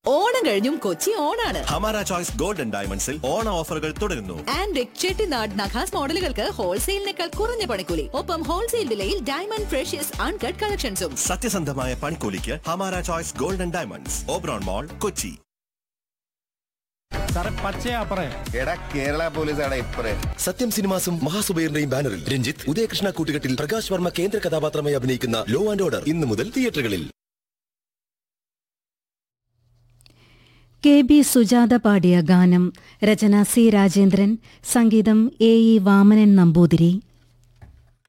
ഓണം കഴിഞ്ഞും കൊച്ചി ഓണാണ് ഹമാര ചോയ്സ് ഗോൾഡൻ ഡയമണ്ട്സിൽ ഓണ ഓഫറുകൾ തുടരുന്നു ആൻഡ് ചെട്ടിനാട് നഖാസ് മോഡലുകൾക്ക് ഹോൾസെയിലിനേക്കാൾ കുറഞ്ഞ പണിക്കൂലി ഒപ്പം ഹോൾസെയിൽ വിലയിൽ ഡയമണ്ട് ഫ്രഷ്യസ് അൺകട്ട് കളക്ഷൻസും സത്യസന്ധമായ പണിക്കൂലിക്ക് ഹമാര choice golden diamonds Oberon mall Kochi സാറേ പച്ചയാ പറയാം എടാ കേരള പോലീസാണ് ഇപ്പറേ സത്യം സിനിമാസും മഹാസുബൈറിന്റെയും ബാനറിൽ രഞ്ജിത്ത് ഉദയകൃഷ്ണ കൂട്ടുകെട്ടിൽ പ്രകാശ് വർമ്മ കേന്ദ്ര കഥാപാത്രമായി അഭിനയിക്കുന്ന ലോ ആൻഡ് ഓർഡർ ഇന്നു മുതൽ തിയേറ്ററുകളിൽ കെ ബി സുജാത പാടിയ ഗാനം രചന സി രാജേന്ദ്രൻ സംഗീതം എ ഇ വാമനൻ നമ്പൂതിരി